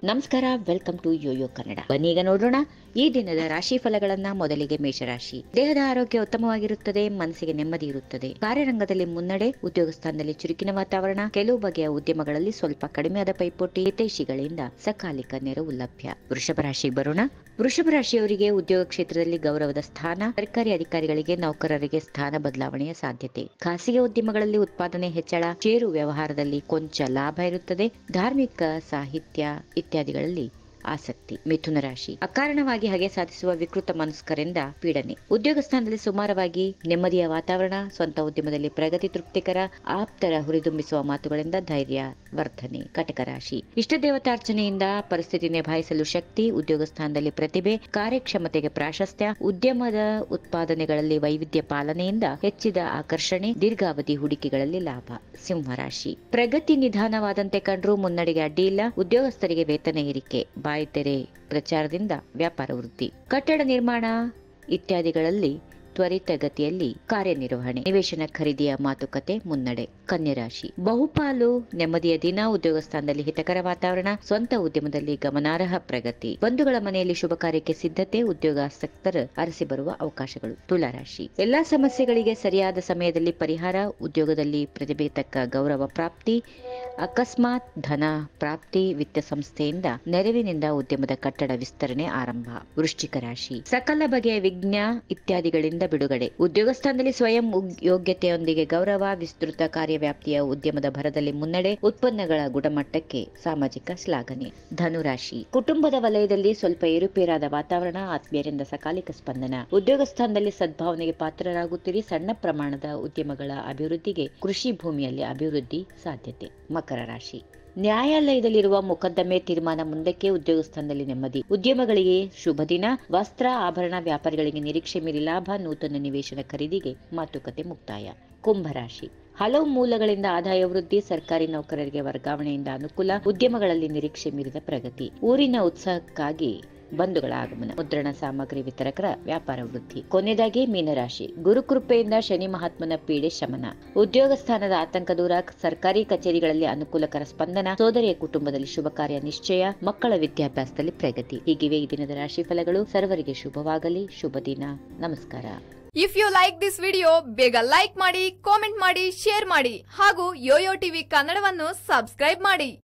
ನಮಸ್ಕಾರ welcome to Yoyo Kannada ಬನ್ನಿ ಈಗ ನೋಡೋಣ ಈ ದಿನದ ರಾಶಿ ಫಲಗಳನ್ನ ಮೊದಲಿಗೆ ಮೇಷರಾಶಿ ದೇಹದ ಆರೋಗ್ಯ ಉತ್ತಮವಾಗಿರುತ್ತದೆ ಮನಸ್ಸಿಗೆ ನೆಮ್ಮದಿ ಇರುತ್ತದೆ ಕಾರ್ಯರಂಗದಲ್ಲಿ ಮುನ್ನಡೆ ಉದ್ಯೋಗ ಸ್ಥಾನದಲ್ಲಿ ಚುರುಕಿನ ವಾತಾವರಣ ಕೆಲವು ಬಗೆಯ ಉದ್ಯಮಗಳಲ್ಲಿ ಸ್ವಲ್ಪ ಕಡಿಮೆಯಾದ ಪೈಪೋಟಿ ಹಿತೈಷಿಗಳಿಂದ ಸಕಾಲಿಕ ನೆರವು ಲಭ್ಯ ವೃಷಭ ರಾಶಿಗೆ ಬರೋಣ ವೃಷಭ ರಾಶಿಯವರಿಗೆ ಉದ್ಯೋಗ ಕ್ಷೇತ್ರದಲ್ಲಿ ಗೌರವದ ಸ್ಥಾನ ಸರ್ಕಾರಿ ಅಧಿಕಾರಿಗಳಿಗೆ ನೌಕರರಿಗೆ ಸ್ಥಾನ ಬದಲಾವಣೆಯ ಸಾಧ್ಯತೆ ಖಾಸಗಿ ಉದ್ಯಮಗಳಲ್ಲಿ ಉತ್ಪಾದನೆ ಹೆಚ್ಚಳ ಷೇರು ವ್ಯವಹಾರದಲ್ಲಿ ಕೊಂಚ ಲಾಭ ಇರುತ್ತದೆ ಧಾರ್ಮಿಕ ಸಾಹಿತ್ಯ ಇತ್ಯಾದಿಗಳಲ್ಲಿ ಆಸಕ್ತಿ ಮಿಥುನ ರಾಶಿ ಅಕಾರಣವಾಗಿ ಹಗೆ ಸಾಧಿಸುವ ವಿಕೃತ ಮನಸ್ಕರಿಂದ ಪೀಡನೆ ಉದ್ಯೋಗ ಸ್ಥಾನದಲ್ಲಿ ಸುಮಾರವಾಗಿ ನೆಮ್ಮದಿಯ ವಾತಾವರಣ ಸ್ವಂತ ಉದ್ಯಮದಲ್ಲಿ ಪ್ರಗತಿ ತೃಪ್ತಿಕರ ಆಪ್ತರ ಹುರಿದುಂಬಿಸುವ ಮಾತುಗಳಿಂದ ಧೈರ್ಯ ವರ್ಧನೆ ಕಟಕ ರಾಶಿ ಇಷ್ಟ ದೇವತಾರ್ಚನೆಯಿಂದ ಪರಿಸ್ಥಿತಿ ನಿಭಾಯಿಸಲು ಶಕ್ತಿ ಉದ್ಯೋಗ ಸ್ಥಾನದಲ್ಲಿ ಪ್ರತಿಭೆ ಕಾರ್ಯಕ್ಷಮತೆಗೆ ಪ್ರಾಶಸ್ತ್ಯ ಉದ್ಯಮದ ಉತ್ಪಾದನೆಗಳಲ್ಲಿ ವೈವಿಧ್ಯ ಪಾಲನೆಯಿಂದ ಹೆಚ್ಚಿದ ಆಕರ್ಷಣೆ ದೀರ್ಘಾವಧಿ ಹೂಡಿಕೆಗಳಲ್ಲಿ ಲಾಭ ಸಿಂಹರಾಶಿ ಪ್ರಗತಿ ನಿಧಾನವಾದಂತೆ ಕಂಡ್ರೂ ಮುನ್ನಡೆಗೆ ಅಡ್ಡಿಯಿಲ್ಲ ಉದ್ಯೋಗಸ್ಥರಿಗೆ ವೇತನ ಏರಿಕೆ ಬಾಯಿತೆರೆ ಪ್ರಚಾರದಿಂದ ವ್ಯಾಪಾರ ವೃದ್ಧಿ ಕಟ್ಟಡ ನಿರ್ಮಾಣ ಇತ್ಯಾದಿಗಳಲ್ಲಿ ತ್ವರಿತಗತಿಯಲ್ಲಿ ಕಾರ್ಯನಿರ್ವಹಣೆ ನಿವೇಶನ ಖರೀದಿಯ ಮಾತುಕತೆ ಮುನ್ನಡೆ ಕನ್ಯರಾಶಿ ಬಹುಪಾಲು ನೆಮ್ಮದಿಯ ದಿನ ಉದ್ಯೋಗ ಸ್ಥಾನದಲ್ಲಿ ಹಿತಕರ ವಾತಾವರಣ ಸ್ವಂತ ಉದ್ಯಮದಲ್ಲಿ ಗಮನಾರ್ಹ ಪ್ರಗತಿ ಬಂಧುಗಳ ಮನೆಯಲ್ಲಿ ಶುಭ ಕಾರ್ಯಕ್ಕೆ ಸಿದ್ಧತೆ ಉದ್ಯೋಗಾಸಕ್ತರ ಅರಸಿ ಬರುವ ಅವಕಾಶಗಳು ತುಲಾರಾಶಿ ಎಲ್ಲಾ ಸಮಸ್ಯೆಗಳಿಗೆ ಸರಿಯಾದ ಸಮಯದಲ್ಲಿ ಪರಿಹಾರ ಉದ್ಯೋಗದಲ್ಲಿ ಪ್ರತಿಭೆ ತಕ್ಕ ಗೌರವ ಪ್ರಾಪ್ತಿ ಅಕಸ್ಮಾತ್ ಧನ ಪ್ರಾಪ್ತಿ ವಿತ್ತ ಸಂಸ್ಥೆಯಿಂದ ನೆರವಿನಿಂದ ಉದ್ಯಮದ ಕಟ್ಟಡ ವಿಸ್ತರಣೆ ಆರಂಭ ವೃಶ್ಚಿಕ ರಾಶಿ ಸಕಲ ಬಗೆಯ ವಿಜ್ಞ ಇತ್ಯಾದಿಗಳಿಂದ ಬಿಡುಗಡೆ ಉದ್ಯೋಗ ಸ್ಥಾನದಲ್ಲಿ ಸ್ವಯಂ ಉಗ್- ಯೋಗ್ಯತೆಯೊಂದಿಗೆ ಗೌರವ ವಿಸ್ತೃತ ಕಾರ್ಯವ್ಯಾಪ್ತಿಯ ಉದ್ಯಮದ ಭರದಲ್ಲಿ ಮುನ್ನಡೆ ಉತ್ಪನ್ನಗಳ ಗುಣಮಟ್ಟಕ್ಕೆ ಸಾಮಾಜಿಕ ಶ್ಲಾಘನೆ ಧನುರಾಶಿ ಕುಟುಂಬದ ವಲಯದಲ್ಲಿ ಸ್ವಲ್ಪ ಏರುಪೇರಾದ ವಾತಾವರಣ ಆತ್ಮೀಯರಿಂದ ಸಕಾಲಿಕ ಸ್ಪಂದನ ಉದ್ಯೋಗ ಸ್ಥಾನದಲ್ಲಿ ಸದ್ಭಾವನೆಗೆ ಪಾತ್ರರಾಗುತ್ತೀರಿ ಸಣ್ಣ ಪ್ರಮಾಣದ ಉದ್ಯಮಗಳ ಅಭಿವೃದ್ಧಿಗೆ ಕೃಷಿ ಭೂಮಿಯಲ್ಲಿ ಅಭಿವೃದ್ಧಿ ಸಾಧ್ಯತೆ ಮಕರ ರಾಶಿ ನ್ಯಾಯಾಲಯದಲ್ಲಿರುವ ಮೊಕದ್ದಮೆ ತೀರ್ಮಾನ ಮುಂದಕ್ಕೆ ಉದ್ಯೋಗ ಸ್ಥಾನದಲ್ಲಿ ನೆಮ್ಮದಿ ಉದ್ಯಮಗಳಿಗೆ ಶುಭ ದಿನ ವಸ್ತ್ರ ಆಭರಣ ವ್ಯಾಪಾರಿಗಳಿಗೆ ನಿರೀಕ್ಷೆ ಮೀರಿ ಲಾಭ ನೂತನ ನಿವೇಶನ ಖರೀದಿಗೆ ಮಾತುಕತೆ ಮುಕ್ತಾಯ ಕುಂಭರಾಶಿ ಹಲವು ಮೂಲಗಳಿಂದ ಆದಾಯ ವೃದ್ಧಿ ಸರ್ಕಾರಿ ನೌಕರರಿಗೆ ವರ್ಗಾವಣೆಯಿಂದ ಅನುಕೂಲ ಉದ್ಯಮಗಳಲ್ಲಿ ನಿರೀಕ್ಷೆ ಮೀರಿದ ಪ್ರಗತಿ ಊರಿನ ಉತ್ಸಾಹಕ್ಕಾಗಿ ಬಂಧುಗಳ ಆಗಮನ ಮುದ್ರಣ ಸಾಮಗ್ರಿ ವಿತರಕರ ವ್ಯಾಪಾರ ವೃದ್ಧಿ ಕೊನೆಯದಾಗಿ ಮೀನರಾಶಿ ಗುರುಕೃಪೆಯಿಂದ ಶನಿ ಮಹಾತ್ಮನ ಪೀಡೆ ಶಮನ ಉದ್ಯೋಗ ಸ್ಥಾನದ ಆತಂಕ ದೂರ ಸರ್ಕಾರಿ ಕಚೇರಿಗಳಲ್ಲಿ ಅನುಕೂಲಕರ ಸ್ಪಂದನ ಸೋದರಿಯ ಕುಟುಂಬದಲ್ಲಿ ಶುಭ ಕಾರ್ಯ ನಿಶ್ಚಯ ಮಕ್ಕಳ ವಿದ್ಯಾಭ್ಯಾಸದಲ್ಲಿ ಪ್ರಗತಿ ಹೀಗಿವೆ ಈ ದಿನದ ರಾಶಿ ಫಲಗಳು ಸರ್ವರಿಗೆ ಶುಭವಾಗಲಿ ಶುಭ ದಿನ ನಮಸ್ಕಾರ if you like this video ಬೇಗ ಲೈಕ್ ಮಾಡಿ ಕಾಮೆಂಟ್ ಮಾಡಿ ಶೇರ್ ಮಾಡಿ ಹಾಗೂ ಯೋಯೋ ಟಿವಿ ಕನ್ನಡವನ್ನು ಸಬ್ಸ್ಕ್ರೈಬ್ ಮಾಡಿ